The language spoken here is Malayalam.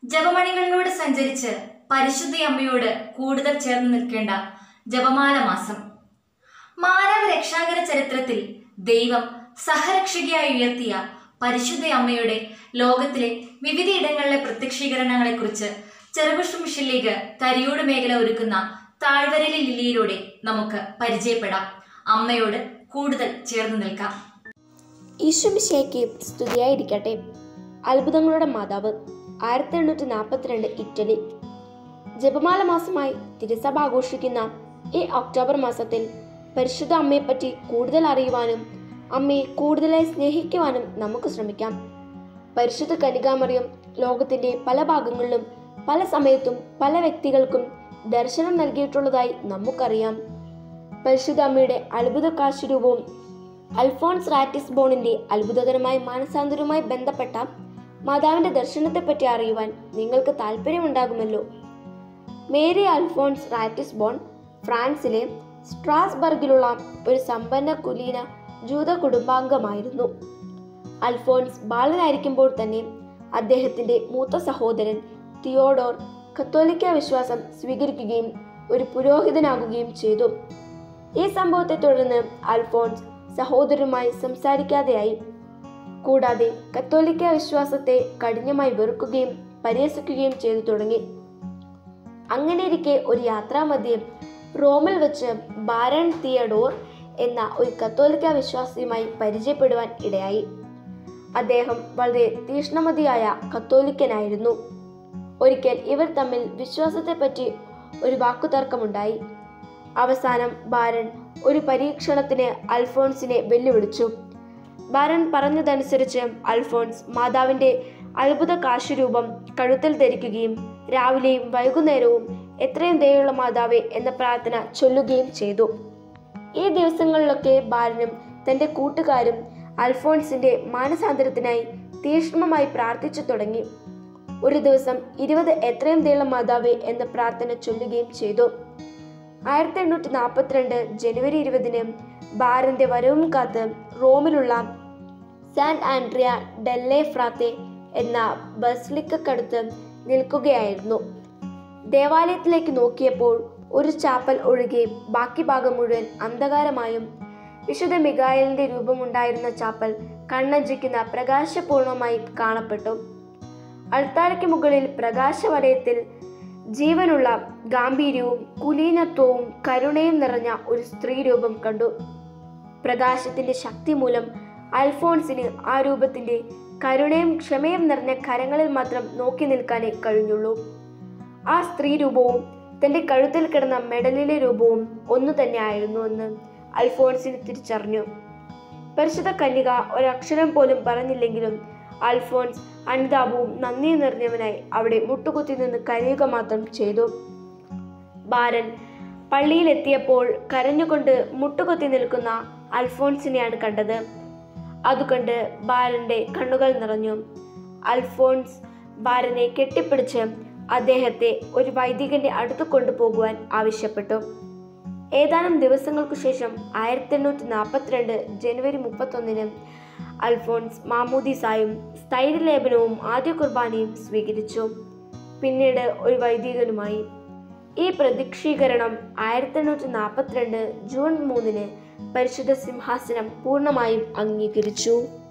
ജപമണികളിലൂടെ സഞ്ചരിച്ച് പരിശുദ്ധ അമ്മയോട് കൂടുതൽ ചേർന്ന് നിൽക്കേണ്ട ജപമാല മാസം മാനവ രക്ഷാകര ചരിത്രത്തിൽ ദൈവം സഹരക്ഷകയായി ഉയർത്തിയ പരിശുദ്ധ അമ്മയുടെ ലോകത്തിലെ വിവിധയിടങ്ങളിലെ പ്രത്യക്ഷീകരണങ്ങളെക്കുറിച്ച് ചെറുപുഷ്പ മിഷൻ ലീഗ് കരിയോട് മേഖല ഒരുക്കുന്ന താഴ്വരയിലെ ലില്ലിയിലൂടെ നമുക്ക് പരിചയപ്പെടാം അമ്മയോട് കൂടുതൽ ചേർന്ന് നിൽക്കാം ഈശ്വമിശയ്ക്ക് സ്തുതിയായിരിക്കട്ടെ അത്ഭുതങ്ങളുടെ മാതാവ് ആയിരത്തി എണ്ണൂറ്റി നാൽപ്പത്തിരണ്ട് ഇറ്റലി ജപമാല മാസമായി തിരുസഭ ആഘോഷിക്കുന്ന ഈ ഒക്ടോബർ മാസത്തിൽ പരിശുദ്ധ അമ്മയെപ്പറ്റി കൂടുതൽ അറിയുവാനും അമ്മയെ കൂടുതലായി സ്നേഹിക്കുവാനും നമുക്ക് ശ്രമിക്കാം പരിശുദ്ധ കനികാമറിയം ലോകത്തിന്റെ പല ഭാഗങ്ങളിലും പല സമയത്തും പല വ്യക്തികൾക്കും ദർശനം നൽകിയിട്ടുള്ളതായി നമുക്കറിയാം പരിശുദ്ധ അമ്മയുടെ അത്ഭുത കാശുരൂപവും അൽഫോൺസ് റാറ്റിസ് ബോണിന്റെ അത്ഭുതകരമായ മാനസാന്തരവുമായി ബന്ധപ്പെട്ട മാതാവിന്റെ ദർശനത്തെപ്പറ്റി അറിയുവാൻ നിങ്ങൾക്ക് താല്പര്യമുണ്ടാകുമല്ലോ മേരി അൽഫോൺസ് റാറ്റിസ് ബോൺ ഫ്രാൻസിലെ സ്ട്രാസ്ബർഗിലുള്ള ഒരു സമ്പന്ന കുലീന ജൂത കുടുംബാംഗമായിരുന്നു അൽഫോൺസ് ബാലനായിരിക്കുമ്പോൾ തന്നെ അദ്ദേഹത്തിന്റെ മൂത്ത സഹോദരൻ തിയോഡോർ കത്തോലിക്ക വിശ്വാസം സ്വീകരിക്കുകയും ഒരു പുരോഹിതനാകുകയും ചെയ്തു ഈ സംഭവത്തെ തുടർന്ന് അൽഫോൺസ് സഹോദരനുമായി സംസാരിക്കാതെയായി കൂടാതെ കത്തോലിക്ക വിശ്വാസത്തെ കഠിനമായി വെറുക്കുകയും പരിഹസിക്കുകയും ചെയ്തു തുടങ്ങി അങ്ങനെയിരിക്കെ ഒരു യാത്രാമധ്യേ റോമിൽ വെച്ച് ബാരൺ തിയഡോർ എന്ന ഒരു കത്തോലിക്ക വിശ്വാസിയുമായി പരിചയപ്പെടുവാൻ ഇടയായി അദ്ദേഹം വളരെ തീഷ്ണമതിയായ കത്തോലിക്കനായിരുന്നു ഒരിക്കൽ ഇവർ തമ്മിൽ വിശ്വാസത്തെപ്പറ്റി ഒരു വാക്കുതർക്കമുണ്ടായി അവസാനം ബാരൻ ഒരു പരീക്ഷണത്തിന് അൽഫോൺസിനെ വെല്ലുവിളിച്ചു ബാരൻ പറഞ്ഞതനുസരിച്ച് അൽഫോൺസ് മാതാവിന്റെ അത്ഭുത കാശുരൂപം കഴുത്തിൽ ധരിക്കുകയും രാവിലെയും വൈകുന്നേരവും എത്രയും ദയുള്ള മാതാവേ എന്ന പ്രാർത്ഥന ചൊല്ലുകയും ചെയ്തു ഈ ദിവസങ്ങളിലൊക്കെ ബാലനും തന്റെ കൂട്ടുകാരും അൽഫോൺസിന്റെ മാനസാന്തരത്തിനായി തീക്ഷ്ണമായി പ്രാർത്ഥിച്ചു തുടങ്ങി ഒരു ദിവസം ഇരുപത് എത്രയും ദയുള്ള മാതാവേ എന്ന പ്രാർത്ഥന ചൊല്ലുകയും ചെയ്തു ആയിരത്തി എണ്ണൂറ്റി നാൽപ്പത്തിരണ്ട് ജനുവരി ഇരുപതിന് ബാരന്റെ വരവും കാത്ത് റോമിലുള്ള സാൻ ആൻഡ്രിയ ഡെല്ലെ ഫ്രാത്തെ എന്ന ബസ്ലിക്കടുത്ത് നിൽക്കുകയായിരുന്നു ദേവാലയത്തിലേക്ക് നോക്കിയപ്പോൾ ഒരു ചാപ്പൽ ഒഴികെ ബാക്കി ഭാഗം മുഴുവൻ അന്ധകാരമായും വിശുദ്ധ മികായലിന്റെ രൂപമുണ്ടായിരുന്ന ചാപ്പൽ കണ്ണഞ്ചിക്കുന്ന പ്രകാശപൂർണമായി കാണപ്പെട്ടു അൾത്താരയ്ക്ക് മുകളിൽ പ്രകാശവലയത്തിൽ ജീവനുള്ള ഗാംഭീര്യവും കുലീനത്വവും കരുണയും നിറഞ്ഞ ഒരു സ്ത്രീ രൂപം കണ്ടു പ്രകാശത്തിന്റെ ശക്തി മൂലം അൽഫോൺസിന് ആ രൂപത്തിന്റെ കരുണയും ക്ഷമയും നിറഞ്ഞ കരങ്ങളിൽ മാത്രം നോക്കി നിൽക്കാനേ കഴിഞ്ഞുള്ളൂ ആ സ്ത്രീ രൂപവും തന്റെ കഴുത്തിൽ കിടന്ന മെഡലിലെ രൂപവും ഒന്നു തന്നെ ആയിരുന്നു എന്ന് അൽഫോൺസിന് തിരിച്ചറിഞ്ഞു പരിശുദ്ധ കന്യക ഒരക്ഷരം പോലും പറഞ്ഞില്ലെങ്കിലും അൽഫോൺസ് അനുതാപവും നന്ദിയും നിറഞ്ഞവനായി അവിടെ മുട്ടുകുത്തി നിന്ന് കരയുക മാത്രം ചെയ്തു ബാരൻ പള്ളിയിലെത്തിയപ്പോൾ കരഞ്ഞുകൊണ്ട് മുട്ടുകുത്തി നിൽക്കുന്ന അൽഫോൺസിനെയാണ് കണ്ടത് അതുകണ്ട് ബാരന്റെ കണ്ണുകൾ നിറഞ്ഞു അൽഫോൺസ് ബാരനെ കെട്ടിപ്പിടിച്ച് അദ്ദേഹത്തെ ഒരു വൈദികന്റെ അടുത്ത് കൊണ്ടുപോകുവാൻ ആവശ്യപ്പെട്ടു ഏതാനും ദിവസങ്ങൾക്കു ശേഷം ആയിരത്തി എണ്ണൂറ്റി നാൽപ്പത്തിരണ്ട് ജനുവരി മുപ്പത്തൊന്നിന് അൽഫോൺസ് മാമൂദിസായും സ്ഥൈര്യലേപനവും ആദ്യ കുർബാനയും സ്വീകരിച്ചു പിന്നീട് ഒരു വൈദികനുമായി ഈ പ്രതീക്ഷീകരണം ആയിരത്തി എണ്ണൂറ്റി നാൽപ്പത്തിരണ്ട് ജൂൺ മൂന്നിന് പരിശുദ്ധ സിംഹാസനം പൂർണ്ണമായും അംഗീകരിച്ചു